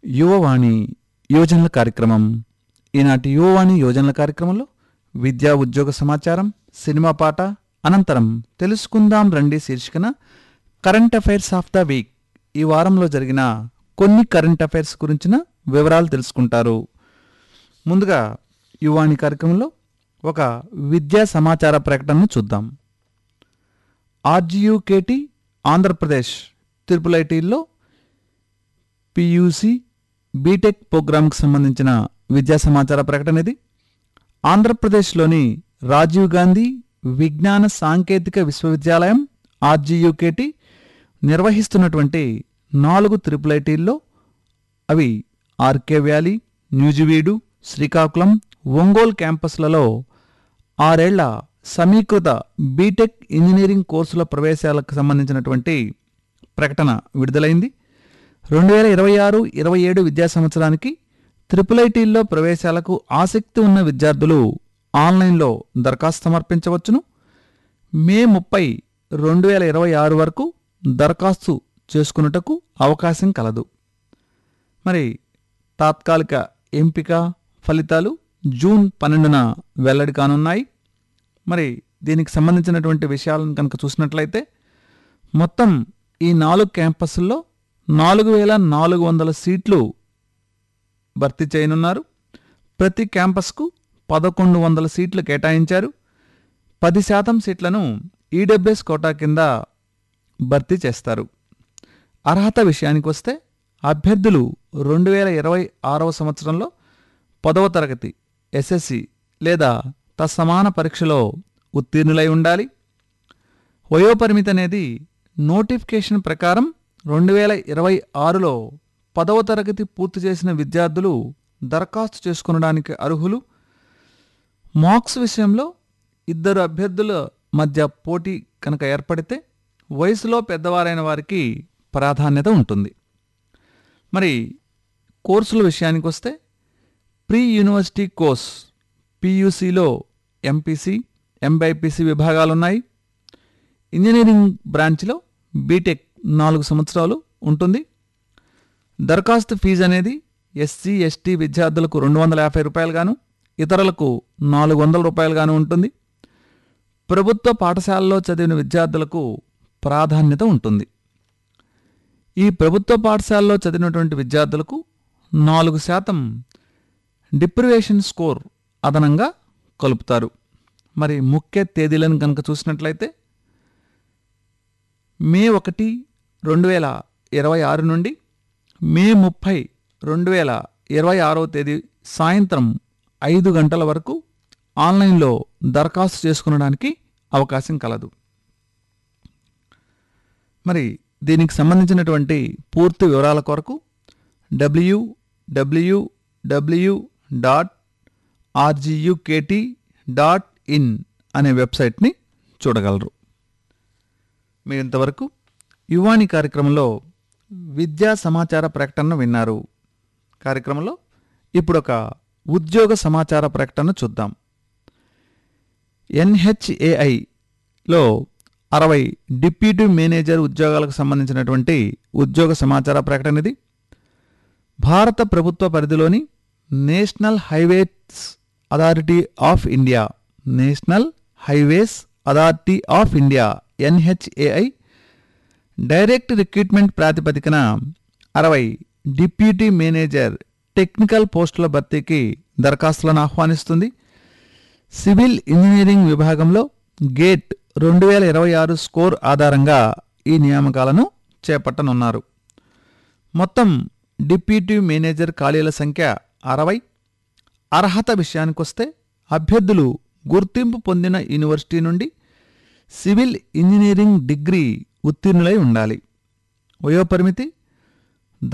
యువవాణి యోజనల కార్యక్రమం ఈనాటి యువవాణి యోజనల కార్యక్రమంలో విద్యా ఉద్యోగ సమాచారం సినిమా పాట అనంతరం తెలుసుకుందాం రండి శీర్షికన current affairs of the week ఈ వారంలో జరిగిన కొన్ని కరెంట్ అఫైర్స్ గురించిన వివరాలు తెలుసుకుంటారు ముందుగా యువాణి కార్యక్రమంలో ఒక విద్యా సమాచార ప్రకటనను చూద్దాం ఆర్జీయూకేటి ఆంధ్రప్రదేశ్ తిరుపతి ఐటీల్లో పియూసి బీటెక్ ప్రోగ్రాంకి సంబంధించిన విద్యా సమాచార ప్రకటన ఇది ఆంధ్రప్రదేశ్లోని రాజీవ్ గాంధీ విజ్ఞాన సాంకేతిక విశ్వవిద్యాలయం ఆర్జీయూకేటి నిర్వహిస్తున్నటువంటి నాలుగు త్రిపుల్ ఐటీల్లో అవి ఆర్కే వ్యాలీ న్యూజివీడు శ్రీకాకుళం ఒంగోలు క్యాంపస్లలో ఆరేళ్ల సమీకృత బీటెక్ ఇంజనీరింగ్ కోర్సుల ప్రవేశాలకు సంబంధించినటువంటి ప్రకటన విడుదలైంది రెండు వేల ఇరవై ఆరు ఇరవై ఏడు విద్యా సంవత్సరానికి త్రిపుల్ ఐటీల్లో ప్రవేశాలకు ఆసక్తి ఉన్న విద్యార్థులు ఆన్లైన్లో దరఖాస్తు సమర్పించవచ్చును మే ముప్పై రెండు వేల ఇరవై ఆరు వరకు దరఖాస్తు చేసుకున్నటకు అవకాశం కలదు మరి తాత్కాలిక ఎంపిక ఫలితాలు జూన్ పన్నెండున వెల్లడి కానున్నాయి మరి దీనికి సంబంధించినటువంటి విషయాలను కనుక చూసినట్లయితే మొత్తం ఈ నాలుగు క్యాంపస్ల్లో నాలుగు వేల నాలుగు వందల సీట్లు భర్తీ చేయనున్నారు ప్రతి క్యాంపస్కు పదకొండు వందల సీట్లు కేటాయించారు పది శాతం సీట్లను ఈడబ్ల్యూఎస్ కోటా కింద భర్తీ చేస్తారు అర్హత విషయానికి వస్తే అభ్యర్థులు రెండు వేల ఇరవై ఆరవ సంవత్సరంలో పదవ తరగతి ఎస్ఎస్సి లేదా తత్సమాన పరీక్షలో ఉత్తీర్ణులై ఉండాలి వయోపరిమితి అనేది నోటిఫికేషన్ ప్రకారం రెండు వేల ఇరవై ఆరులో పదవ తరగతి పూర్తి చేసిన విద్యార్థులు దరఖాస్తు చేసుకునడానికి అర్హులు మార్క్స్ విషయంలో ఇద్దరు అభ్యర్థుల మధ్య పోటీ కనుక ఏర్పడితే వయసులో పెద్దవారైన వారికి ప్రాధాన్యత ఉంటుంది మరి కోర్సుల విషయానికి వస్తే ప్రీ యూనివర్సిటీ కోర్స్ పీయూసీలో ఎంపీసీ ఎంబైపీసీ విభాగాలున్నాయి ఇంజనీరింగ్ బ్రాంచ్లో బీటెక్ నాలుగు సంవత్సరాలు ఉంటుంది దరఖాస్తు ఫీజు అనేది ఎస్సీ ఎస్టీ విద్యార్థులకు రెండు వందల యాభై రూపాయలుగాను ఇతరులకు నాలుగు వందల రూపాయలుగాను ఉంటుంది ప్రభుత్వ పాఠశాలలో చదివిన విద్యార్థులకు ప్రాధాన్యత ఉంటుంది ఈ ప్రభుత్వ పాఠశాలలో చదివినటువంటి విద్యార్థులకు నాలుగు శాతం డిప్రివేషన్ స్కోర్ అదనంగా కలుపుతారు మరి ముఖ్య తేదీలను కనుక చూసినట్లయితే మే ఒకటి రెండు వేల ఇరవై ఆరు నుండి మే ముప్పై రెండు వేల ఇరవై ఆరవ తేదీ సాయంత్రం ఐదు గంటల వరకు ఆన్లైన్లో దరఖాస్తు చేసుకునడానికి అవకాశం కలదు మరి దీనికి సంబంధించినటువంటి పూర్తి వివరాల కొరకు W W W dot RGUKT dot in అనే వెబ్సైట్ని చూడగలరు మీరు ఇంతవరకు యువాణి కార్యక్రమంలో విద్యా సమాచార ప్రకటన విన్నారు కార్యక్రమంలో ఇప్పుడు ఒక ఉద్యోగ సమాచార ప్రకటన చూద్దాం ఎన్హెచ్ఏఐలో అరవై డిప్యూటీ మేనేజర్ ఉద్యోగాలకు సంబంధించినటువంటి ఉద్యోగ సమాచార ప్రకటన ఇది భారత ప్రభుత్వ పరిధిలోని national highways authority of India national highways authority of India NHAI direct recruitment ప్రాతిపదికన అరవై డిప్యూటీ మేనేజర్ టెక్నికల్ పోస్టుల భర్తీకి దరఖాస్తులను ఆహ్వానిస్తుంది సివిల్ ఇంజనీరింగ్ విభాగంలో గేట్ రెండు వేల ఇరవై ఆరు స్కోర్ ఆధారంగా ఈ నియామకాలను చేపట్టనున్నారు మొత్తం డిప్యూటీ మేనేజర్ ఖాళీల సంఖ్య అరవై అర్హత విషయానికొస్తే అభ్యర్థులు గుర్తింపు పొందిన యూనివర్సిటీ నుండి సివిల్ ఇంజనీరింగ్ డిగ్రీ ఉత్తీర్ణులై ఉండాలి వయోపరిమితి